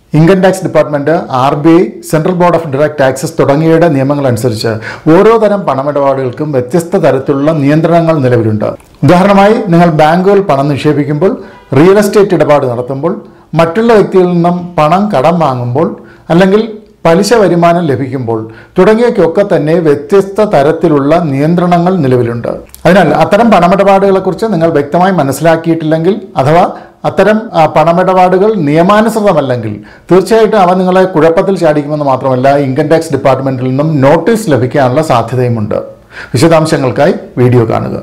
income tax department R B I central board of direct taxes തുടങ്ങിയവയുടെ നിയമങ്ങൾ അനുസരിച്ച് ഓരോ തരം പണമിടപാടുകൾക്കും വ്യത്യസ്ത തരത്തിലുള്ള നിയന്ത്രണങ്ങൾ നിലവിലുണ്ട് ഉദാഹരണമായി നിങ്ങൾ ബാങ്കുകൾ പണം നിക്ഷേപിക്കുമ്പോൾ റിയൽ എസ്റ്റേറ്റ് ഇടപാട് നടത്തുമ്പോൾ മറ്റുള്ള വ്യക്തികളിൽ നിന്നും പണം കടം വാങ്ങുമ്പോൾ അല്ലെങ്കിൽ പലിശ വരുമാനം ലഭിക്കുമ്പോൾ തുടങ്ങിയവയ്ക്കൊക്കെ തന്നെ വ്യത്യസ്ത തരത്തിലുള്ള നിയന്ത്രണങ്ങൾ നിലവിലുണ്ട് അതിനാൽ അത്തരം പണമിടപാടുകളെക്കുറിച്ച് നിങ്ങൾ വ്യക്തമായി മനസ്സിലാക്കിയിട്ടില്ലെങ്കിൽ അഥവാ അത്തരം ആ, പണമിടപാടുകൾ നിയമാനുസൃതമല്ലെങ്കിൽ തീർച്ചയായിട്ടും അവ നിങ്ങളെ കുഴപ്പത്തിൽ ചാടിക്കുമെന്ന് മാത്രമല്ല ഇൻകം ടാക്സ് ഡിപ്പാർട്ട്മെന്റിൽ നിന്നും നോട്ടീസ് ലഭിക്കാനുള്ള സാധ്യതയുമുണ്ട് വിശദാംശങ്ങൾക്കായി വീഡിയോ കാണുക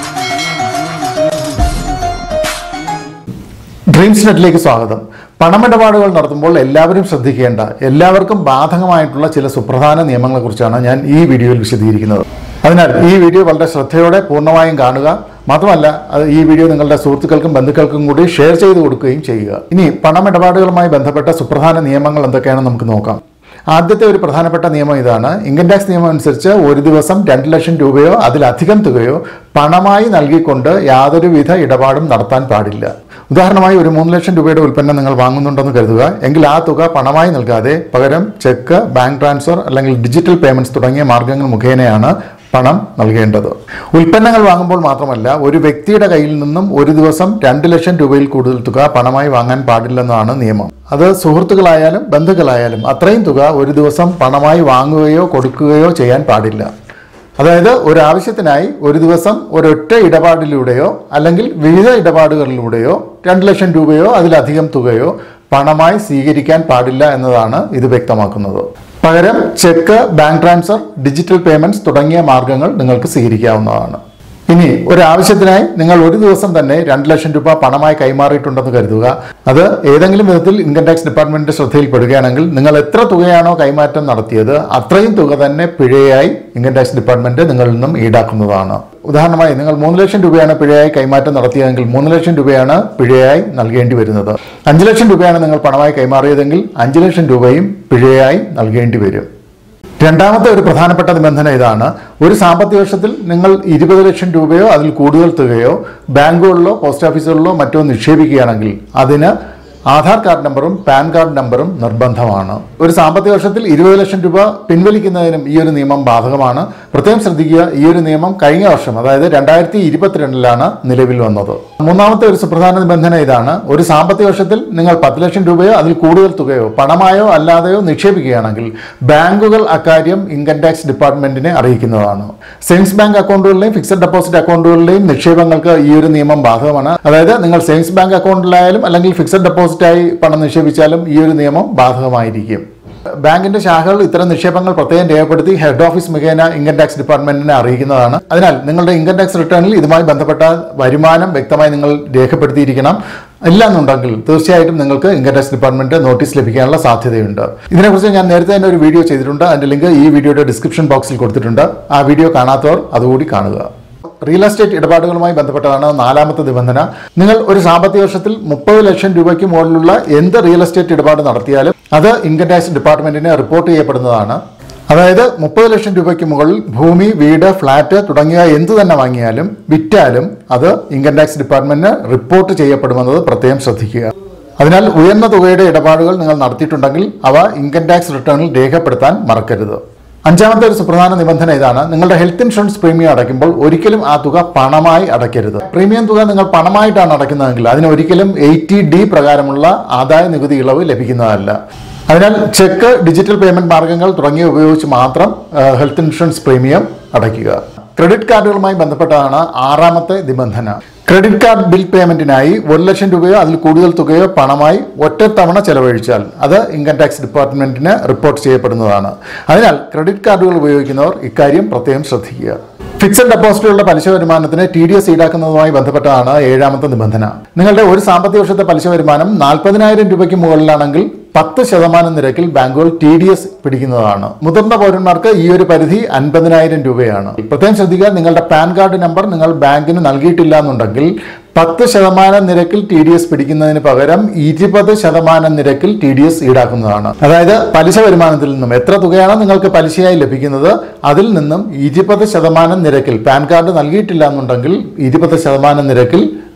ഡ്രീംസ് നെറ്റിലേക്ക് സ്വാഗതം പണമിടപാടുകൾ നടത്തുമ്പോൾ എല്ലാവരും ശ്രദ്ധിക്കേണ്ട എല്ലാവർക്കും ബാധകമായിട്ടുള്ള ചില സുപ്രധാന നിയമങ്ങളെക്കുറിച്ചാണ് ഞാൻ ഈ വീഡിയോയിൽ വിശദീകരിക്കുന്നത് അതിനാൽ ഈ വീഡിയോ വളരെ ശ്രദ്ധയോടെ പൂർണ്ണമായും കാണുക മാത്രമല്ല അത് ഈ വീഡിയോ നിങ്ങളുടെ സുഹൃത്തുക്കൾക്കും ബന്ധുക്കൾക്കും കൂടി ഷെയർ ചെയ്ത് കൊടുക്കുകയും ചെയ്യുക ഇനി പണമിടപാടുകളുമായി ബന്ധപ്പെട്ട സുപ്രധാന നിയമങ്ങൾ എന്തൊക്കെയാണെന്ന് നമുക്ക് നോക്കാം ആദ്യത്തെ ഒരു പ്രധാനപ്പെട്ട നിയമം ഇതാണ് ഇൻകം ടാക്സ് നിയമം അനുസരിച്ച് ഒരു ദിവസം രണ്ട് ലക്ഷം രൂപയോ അതിലധികം തുകയോ പണമായി നൽകിക്കൊണ്ട് യാതൊരുവിധ ഇടപാടും നടത്താൻ പാടില്ല ഉദാഹരണമായി ഒരു മൂന്ന് ലക്ഷം രൂപയുടെ ഉൽപ്പന്നം നിങ്ങൾ വാങ്ങുന്നുണ്ടെന്ന് കരുതുക എങ്കിൽ ആ തുക പണമായി നൽകാതെ പകരം ചെക്ക് ബാങ്ക് ട്രാൻസ്ഫർ അല്ലെങ്കിൽ ഡിജിറ്റൽ പേയ്മെന്റ്സ് തുടങ്ങിയ മാർഗങ്ങൾ മുഖേനയാണ് പണം നൽകേണ്ടത് ഉൽപ്പന്നങ്ങൾ വാങ്ങുമ്പോൾ മാത്രമല്ല ഒരു വ്യക്തിയുടെ കയ്യിൽ നിന്നും ഒരു ദിവസം രണ്ട് ലക്ഷം രൂപയിൽ കൂടുതൽ തുക പണമായി വാങ്ങാൻ പാടില്ലെന്നാണ് നിയമം അത് സുഹൃത്തുക്കളായാലും ബന്ധുക്കളായാലും അത്രയും തുക ഒരു ദിവസം പണമായി വാങ്ങുകയോ കൊടുക്കുകയോ ചെയ്യാൻ പാടില്ല അതായത് ഒരു ആവശ്യത്തിനായി ഒരു ദിവസം ഒരൊറ്റ ഇടപാടിലൂടെയോ അല്ലെങ്കിൽ വിവിധ ഇടപാടുകളിലൂടെയോ രണ്ട് ലക്ഷം രൂപയോ അതിലധികം തുകയോ പണമായി സ്വീകരിക്കാൻ പാടില്ല എന്നതാണ് ഇത് വ്യക്തമാക്കുന്നത് പകരം cheque bank transfer digital payments തുടങ്ങിയ മാർഗങ്ങൾ നിങ്ങൾക്ക് സ്വീകരിക്കാവുന്നതാണ് ഇനി ഒരു ആവശ്യത്തിനായി നിങ്ങൾ ഒരു ദിവസം തന്നെ രണ്ട് ലക്ഷം രൂപ പണമായി കൈമാറിയിട്ടുണ്ടെന്ന് കരുതുക അത് ഏതെങ്കിലും വിധത്തിൽ ഇൻകം ടാക്സ് ഡിപ്പാർട്ട്മെന്റിന്റെ ശ്രദ്ധയിൽപ്പെടുകയാണെങ്കിൽ നിങ്ങൾ എത്ര തുകയാണോ കൈമാറ്റം നടത്തിയത് അത്രയും തുക തന്നെ പിഴയായി ഇൻകം ടാക്സ് ഡിപ്പാർട്ട്മെന്റ് നിങ്ങളിൽ നിന്നും ഈടാക്കുന്നതാണ് ഉദാഹരണമായി നിങ്ങൾ മൂന്ന് ലക്ഷം രൂപയാണ് പിഴയായി കൈമാറ്റം നടത്തിയതെങ്കിൽ മൂന്ന് ലക്ഷം രൂപയാണ് പിഴയായി നൽകേണ്ടി വരുന്നത് അഞ്ച് ലക്ഷം രൂപയാണ് നിങ്ങൾ പണമായി കൈമാറിയതെങ്കിൽ അഞ്ച് ലക്ഷം രൂപയും പിഴയായി നൽകേണ്ടി വരും രണ്ടാമത്തെ ഒരു പ്രധാനപ്പെട്ട നിബന്ധന ഇതാണ് ഒരു സാമ്പത്തിക വർഷത്തിൽ നിങ്ങൾ ഇരുപത് ലക്ഷം രൂപയോ അതിൽ കൂടുതൽ തുകയോ ബാങ്കുകളിലോ പോസ്റ്റ് ഓഫീസുകളിലോ മറ്റോ നിക്ഷേപിക്കുകയാണെങ്കിൽ അതിന് ആധാർ കാർഡ് നമ്പറും പാൻ കാർഡ് നമ്പറും നിർബന്ധമാണ് ഒരു സാമ്പത്തിക വർഷത്തിൽ ഇരുപത് ലക്ഷം രൂപ പിൻവലിക്കുന്നതിനും ഈ ഒരു നിയമം ബാധകമാണ് പ്രത്യേകം ശ്രദ്ധിക്കുക ഈ ഒരു നിയമം കഴിഞ്ഞ വർഷം അതായത് രണ്ടായിരത്തി ഇരുപത്തിരണ്ടിലാണ് നിലവിൽ വന്നത് മൂന്നാമത്തെ ഒരു സുപ്രധാന നിബന്ധന ഇതാണ് ഒരു സാമ്പത്തിക വർഷത്തിൽ നിങ്ങൾ പത്ത് ലക്ഷം രൂപയോ അതിൽ കൂടുതൽ തുകയോ പണമായോ അല്ലാതെയോ നിക്ഷേപിക്കുകയാണെങ്കിൽ ബാങ്കുകൾ അക്കാര്യം ഇൻകം ടാക്സ് ഡിപ്പാർട്ട്മെന്റിനെ അറിയിക്കുന്നതാണ് സേവിങ്സ് ബാങ്ക് അക്കൗണ്ടുകളിലെയും ഫിക്സഡ് ഡെപ്പോസിറ്റ് അക്കൗണ്ടുകളിലെയും നിക്ഷേപങ്ങൾക്ക് ഈ ഒരു നിയമം ബാധകമാണ് അതായത് നിങ്ങൾ സേവിങ്സ് ബാങ്ക് അക്കൗണ്ടിലായാലും അല്ലെങ്കിൽ ഫിക്സഡ് ഡെപ്പോസിറ്റായി പണം നിക്ഷേപിച്ചാലും ഈ ഒരു നിയമം ബാധകമായിരിക്കും ബാങ്കിന്റെ ശാഖകൾ ഇത്തരം നിക്ഷേപങ്ങൾ പ്രത്യേകം രേഖപ്പെടുത്തി ഹെഡ് ഓഫീസ് മുഖേന ഇൻകം ടാക്സ് ഡിപ്പാർട്ട്മെന്റിനെ അറിയിക്കുന്നതാണ് അതിനാൽ നിങ്ങളുടെ ഇൻകം ടാക്സ് റിട്ടേണിൽ ഇതുമായി ബന്ധപ്പെട്ട വരുമാനം വ്യക്തമായി നിങ്ങൾ രേഖപ്പെടുത്തിയിരിക്കണം ഇല്ല എന്നുണ്ടെങ്കിൽ തീർച്ചയായിട്ടും നിങ്ങൾക്ക് ഇൻകം ടാക്സ് ഡിപ്പാർട്ട്മെന്റ് നോട്ടീസ് ലഭിക്കാനുള്ള സാധ്യതയുണ്ട് ഇതിനെക്കുറിച്ച് ഞാൻ നേരത്തെ തന്നെ ഒരു വീഡിയോ ചെയ്തിട്ടുണ്ട് അതിന്റെ ലിങ്ക് ഈ വീഡിയോയുടെ ഡിസ്ക്രിപ്ഷൻ ബോക്സിൽ കൊടുത്തിട്ടുണ്ട് ആ വീഡിയോ കാണാത്തവർ അതുകൂടി കാണുക റിയൽ എസ്റ്റേറ്റ് ഇടപാടുകളുമായി ബന്ധപ്പെട്ടതാണ് നാലാമത്തെ നിബന്ധന നിങ്ങൾ ഒരു സാമ്പത്തിക വർഷത്തിൽ മുപ്പത് ലക്ഷം രൂപയ്ക്ക് മുകളിലുള്ള എന്ത് റിയൽ എസ്റ്റേറ്റ് ഇടപാട് നടത്തിയാലും അത് ഇൻകം ടാക്സ് ഡിപ്പാർട്ട്മെന്റിന് റിപ്പോർട്ട് ചെയ്യപ്പെടുന്നതാണ് അതായത് മുപ്പത് ലക്ഷം രൂപയ്ക്ക് മുകളിൽ ഭൂമി വീട് ഫ്ലാറ്റ് തുടങ്ങിയ എന്ത് തന്നെ വാങ്ങിയാലും വിറ്റാലും അത് ഇൻകം ടാക്സ് ഡിപ്പാർട്ട്മെന്റിന് റിപ്പോർട്ട് ചെയ്യപ്പെടുമെന്നത് പ്രത്യേകം ശ്രദ്ധിക്കുക അതിനാൽ ഉയർന്ന തുകയുടെ ഇടപാടുകൾ നിങ്ങൾ നടത്തിയിട്ടുണ്ടെങ്കിൽ അവ ഇൻകം ടാക്സ് റിട്ടേണിൽ രേഖപ്പെടുത്താൻ മറക്കരുത് അഞ്ചാമത്തെ ഒരു സുപ്രധാന നിബന്ധന ഇതാണ് നിങ്ങളുടെ ഹെൽത്ത് ഇൻഷുറൻസ് പ്രീമിയം അടയ്ക്കുമ്പോൾ ഒരിക്കലും ആ തുക പണമായി അടയ്ക്കരുത് പ്രീമിയം തുക നിങ്ങൾ പണമായിട്ടാണ് അടയ്ക്കുന്നതെങ്കിൽ അതിന് ഒരിക്കലും എയ്റ്റി ഡി പ്രകാരമുള്ള ആദായ നികുതി ഇളവ് ലഭിക്കുന്നതല്ല അതിനാൽ ചെക്ക് ഡിജിറ്റൽ പേയ്മെന്റ് മാർഗങ്ങൾ തുടങ്ങിയവ ഉപയോഗിച്ച് മാത്രം ഹെൽത്ത് ഇൻഷുറൻസ് പ്രീമിയം അടയ്ക്കുക ക്രെഡിറ്റ് കാർഡുകളുമായി ബന്ധപ്പെട്ടതാണ് ആറാമത്തെ നിബന്ധന ക്രെഡിറ്റ് കാർഡ് ബിൽ പേയ്മെന്റിനായി ഒരു ലക്ഷം രൂപയോ അതിൽ കൂടുതൽ തുകയോ പണമായി ഒറ്റത്തവണ ചെലവഴിച്ചാൽ അത് ഇൻകം ടാക്സ് ഡിപ്പാർട്ട്മെന്റിന് റിപ്പോർട്ട് ചെയ്യപ്പെടുന്നതാണ് അതിനാൽ ക്രെഡിറ്റ് കാർഡുകൾ ഉപയോഗിക്കുന്നവർ ഇക്കാര്യം പ്രത്യേകം ശ്രദ്ധിക്കുക ഫിക്സഡ് ഡെപ്പോസിറ്റുകളുടെ പലിശ വരുമാനത്തിന് ടി ഡി എസ് ഈടാക്കുന്നതുമായി ബന്ധപ്പെട്ടതാണ് ഏഴാമത്തെ നിബന്ധന നിങ്ങളുടെ ഒരു സാമ്പത്തിക വർഷത്തെ പലിശ വരുമാനം നാൽപ്പതിനായിരം രൂപയ്ക്ക് മുകളിലാണെങ്കിൽ പത്ത് ശതമാനം നിരക്കിൽ ബാങ്കുകൾ ടി ഡി എസ് പിടിക്കുന്നതാണ് മുതിർന്ന പൗരന്മാർക്ക് ഈ ഒരു പരിധി അൻപതിനായിരം രൂപയാണ് പ്രത്യേകം ശ്രദ്ധിക്കുക നിങ്ങളുടെ പാൻ കാർഡ് നമ്പർ നിങ്ങൾ ബാങ്കിന് നൽകിയിട്ടില്ല എന്നുണ്ടെങ്കിൽ പത്ത് ശതമാനം നിരക്കിൽ ടി ഡി എസ് പിടിക്കുന്നതിന് പകരം ഇരുപത് ശതമാനം നിരക്കിൽ ടി ഡി എസ് ഈടാക്കുന്നതാണ് അതായത് പലിശ വരുമാനത്തിൽ നിന്നും എത്ര തുകയാണ് നിങ്ങൾക്ക് പലിശയായി ലഭിക്കുന്നത് അതിൽ നിന്നും ഇരുപത് ശതമാനം നിരക്കിൽ പാൻ കാർഡ് നൽകിയിട്ടില്ല എന്നുണ്ടെങ്കിൽ ഇരുപത് ശതമാനം നിരക്കിൽ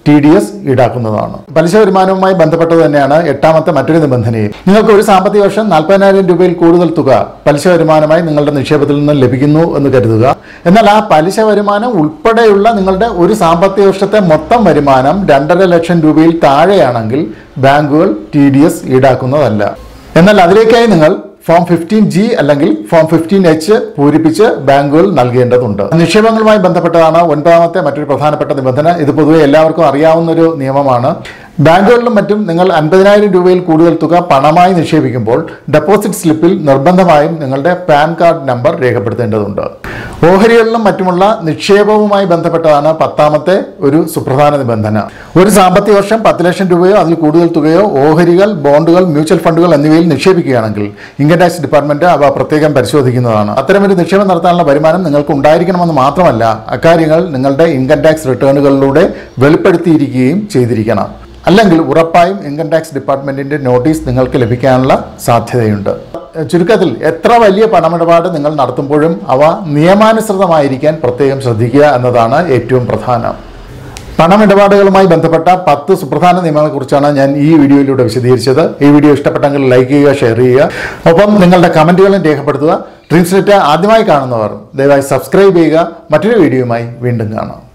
ടി ഡി എസ് ഈടാക്കുന്നതാണ് പലിശ വരുമാനവുമായി ബന്ധപ്പെട്ടത് തന്നെയാണ് എട്ടാമത്തെ മറ്റൊരു നിബന്ധനയും നിങ്ങൾക്ക് ഒരു സാമ്പത്തിക വർഷം നാൽപ്പതിനായിരം രൂപയിൽ കൂടുതൽ തുക പലിശ വരുമാനമായി നിങ്ങളുടെ നിക്ഷേപത്തിൽ നിന്ന് ലഭിക്കുന്നു എന്ന് കരുതുക എന്നാൽ ആ പലിശ വരുമാനം ഉൾപ്പെടെയുള്ള നിങ്ങളുടെ ഒരു സാമ്പത്തിക വർഷത്തെ മൊത്തം വരുമാനം രണ്ടര ലക്ഷം രൂപയിൽ താഴെയാണെങ്കിൽ ബാങ്കുകൾ ടി ഡി എസ് ഈടാക്കുന്നതല്ല എന്നാൽ അതിലേക്കായി നിങ്ങൾ ഫോം ഫിഫ്റ്റീൻ ജി അല്ലെങ്കിൽ ഫോം ഫിഫ്റ്റീൻ എച്ച് പൂരിപ്പിച്ച് ബാങ്കുകൾ നൽകേണ്ടതുണ്ട് നിക്ഷേപങ്ങളുമായി ബന്ധപ്പെട്ടതാണ് ഒൻപതാമത്തെ മറ്റൊരു പ്രധാനപ്പെട്ട നിബന്ധന ഇത് പൊതുവെ എല്ലാവർക്കും അറിയാവുന്ന ഒരു നിയമമാണ് ബാങ്കുകളിലും മറ്റും നിങ്ങൾ അൻപതിനായിരം രൂപയിൽ കൂടുതൽ തുക പണമായി നിക്ഷേപിക്കുമ്പോൾ ഡെപ്പോസിറ്റ് സ്ലിപ്പിൽ നിർബന്ധമായും നിങ്ങളുടെ പാൻ കാർഡ് നമ്പർ രേഖപ്പെടുത്തേണ്ടതുണ്ട് ഓഹരികളിലും മറ്റുമുള്ള നിക്ഷേപവുമായി ബന്ധപ്പെട്ടതാണ് പത്താമത്തെ ഒരു സുപ്രധാന നിബന്ധന ഒരു സാമ്പത്തിക വർഷം പത്ത് ലക്ഷം രൂപയോ അതിൽ കൂടുതൽ തുകയോ ഓഹരികൾ ബോണ്ടുകൾ മ്യൂച്വൽ ഫണ്ടുകൾ എന്നിവയിൽ നിക്ഷേപിക്കുകയാണെങ്കിൽ ഇൻകം ടാക്സ് ഡിപ്പാർട്ട്മെന്റ് അവ പ്രത്യേകം പരിശോധിക്കുന്നതാണ് അത്തരമൊരു നിക്ഷേപം നടത്താനുള്ള വരുമാനം നിങ്ങൾക്ക് ഉണ്ടായിരിക്കണമെന്ന് മാത്രമല്ല അക്കാര്യങ്ങൾ നിങ്ങളുടെ ഇൻകം ടാക്സ് റിട്ടേണുകളിലൂടെ വെളിപ്പെടുത്തിയിരിക്കുകയും ചെയ്തിരിക്കണം അല്ലെങ്കിൽ ഉറപ്പായും ഇൻകം ടാക്സ് ഡിപ്പാർട്ട്മെന്റിന്റെ നോട്ടീസ് നിങ്ങൾക്ക് ലഭിക്കാനുള്ള സാധ്യതയുണ്ട് ചുരുക്കത്തിൽ എത്ര വലിയ പണമിടപാട് നിങ്ങൾ നടത്തുമ്പോഴും അവ നിയമാനുസൃതമായിരിക്കാൻ പ്രത്യേകം ശ്രദ്ധിക്കുക എന്നതാണ് ഏറ്റവും പ്രധാനം പണമിടപാടുകളുമായി ബന്ധപ്പെട്ട പത്ത് സുപ്രധാന നിയമങ്ങളെക്കുറിച്ചാണ് ഞാൻ ഈ വീഡിയോയിലൂടെ വിശദീകരിച്ചത് ഈ വീഡിയോ ഇഷ്ടപ്പെട്ടെങ്കിൽ ലൈക്ക് ചെയ്യുക ഷെയർ ചെയ്യുക ഒപ്പം നിങ്ങളുടെ കമൻറ്റുകളും രേഖപ്പെടുത്തുക ട്രീൻസ്ലെറ്റ് ആദ്യമായി കാണുന്നവർ ദയവായി സബ്സ്ക്രൈബ് ചെയ്യുക മറ്റൊരു വീഡിയോയുമായി വീണ്ടും കാണാം